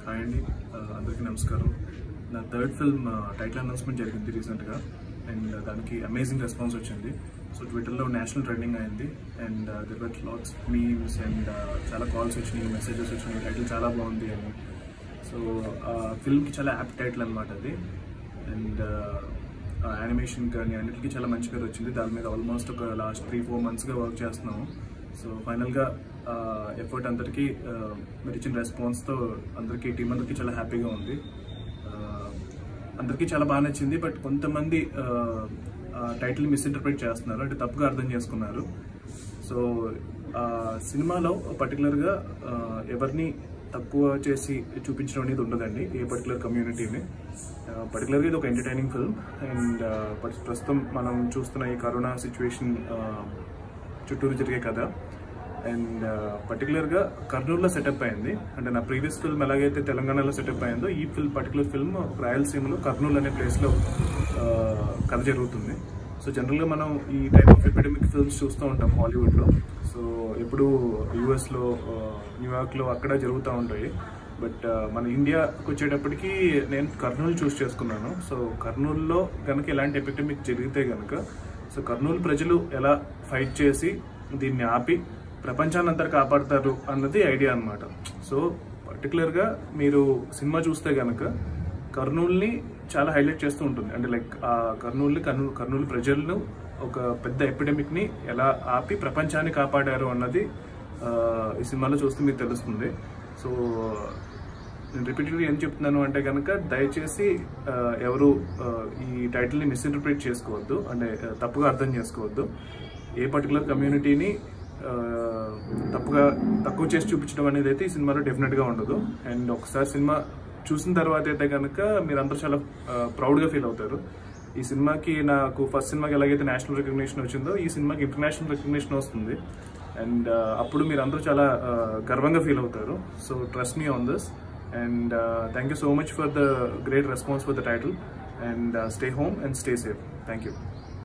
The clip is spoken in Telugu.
హాయ్ అండి అందరికీ నమస్కారం నా థర్డ్ ఫిల్మ్ టైటిల్ అనౌన్స్మెంట్ జరిగింది రీసెంట్గా అండ్ దానికి అమేజింగ్ రెస్పాన్స్ వచ్చింది సో ట్విట్టర్లో నేషనల్ ట్రెండింగ్ అయింది and there were lots memes and చాలా కాల్స్ వచ్చినాయి మెసేజెస్ వచ్చినాయి టైటిల్ చాలా బాగుంది అని సో ఆ ఫిల్మ్కి చాలా యాప్ టైటిల్ అనమాట అది అండ్ యానిమేషన్ కానీ అన్నిటికీ చాలా మంచి పేరు వచ్చింది దాని మీద ఆల్మోస్ట్ ఒక లాస్ట్ త్రీ ఫోర్ మంత్స్గా వర్క్ చేస్తున్నాము సో ఫైనల్గా ఎఫర్ట్ అందరికీ ఆ, మీరు ఇచ్చిన రెస్పాన్స్తో అందరికీ టీం అందరికీ చాలా హ్యాపీగా ఉంది ఆ, అందరికీ చాలా బాగా నచ్చింది బట్ కొంతమంది టైటిల్ మిస్ఇంటర్ప్రిట్ చేస్తున్నారు అంటే తప్పుగా అర్థం చేసుకున్నారు సో ఆ సినిమాలో పర్టికులర్గా ఎవరిని తక్కువ చేసి చూపించడం అనేది ఉండదండి ఏ పర్టికులర్ కమ్యూనిటీని పర్టికులర్గా ఇది ఒక ఎంటర్టైనింగ్ ఫిల్మ్ అండ్ ప్రస్తుతం మనం చూస్తున్న ఈ కరోనా సిచ్యువేషన్ చుట్టూరు జరిగే కథ అండ్ పర్టికులర్గా కర్నూలులో సెటప్ అయింది అంటే నా ప్రీవియస్ ఫిల్మ్ ఎలాగైతే తెలంగాణలో సెటప్ అయిందో ఈ ఫిల్మ్ పర్టికులర్ ఫిల్మ్ రాయలసీమలో కర్నూలు అనే ప్లేస్లో కథ జరుగుతుంది సో జనరల్గా మనం ఈ టైప్ ఆఫ్ ఎపిడమిక్ ఫిల్మ్స్ చూస్తూ ఉంటాం హాలీవుడ్లో సో ఎప్పుడు యూఎస్లో న్యూయార్క్లో అక్కడ జరుగుతూ ఉంటాయి బట్ మన ఇండియాకి వచ్చేటప్పటికి నేను కర్నూలు చూస్ చేసుకున్నాను సో కర్నూలులో కనుక ఇలాంటి ఎపిడమిక్ జరిగితే కనుక సో కర్నూలు ప్రజలు ఎలా ఫైట్ చేసి దీన్ని ఆపి ప్రపంచాన్ని అంతా కాపాడతారు అన్నది ఐడియా అనమాట సో పర్టికులర్గా మీరు సినిమా చూస్తే కనుక కర్నూలుని చాలా హైలైట్ చేస్తూ ఉంటుంది అంటే లైక్ ఆ కర్నూలు కర్నూలు కర్నూలు ప్రజలను ఒక పెద్ద ఎపిడమిక్ ని ఎలా ఆపి ప్రపంచాన్ని కాపాడారు అన్నది ఆ, ఈ సినిమాలో చూస్తే మీకు తెలుస్తుంది సో నేను రిపీటెడ్గా ఏం చెప్తున్నాను అంటే కనుక దయచేసి ఆ, ఎవరు ఆ, ఈ టైటిల్ని మిస్ఇంటర్ప్రిట్ చేసుకోవద్దు అంటే ఆ, తప్పుగా అర్థం చేసుకోవద్దు ఏ పర్టికులర్ కమ్యూనిటీని ఆ, తప్పుగా తక్కువ చేసి చూపించడం అనేది అయితే ఈ సినిమాలో డెఫినెట్గా ఉండదు అండ్ ఒకసారి సినిమా చూసిన తర్వాత అయితే కనుక మీరందరూ చాలా ప్రౌడ్గా ఫీల్ అవుతారు ఈ సినిమాకి నాకు ఫస్ట్ సినిమాకి ఎలాగైతే నేషనల్ రికగ్నిషన్ వచ్చిందో ఈ సినిమాకి ఇంటర్నేషనల్ రికగ్నిషన్ వస్తుంది అండ్ అప్పుడు మీరు అందరూ చాలా ఆ, గర్వంగా ఫీల్ అవుతారు so trust me on this and thank you so much for the great response for the title and stay home and stay safe thank you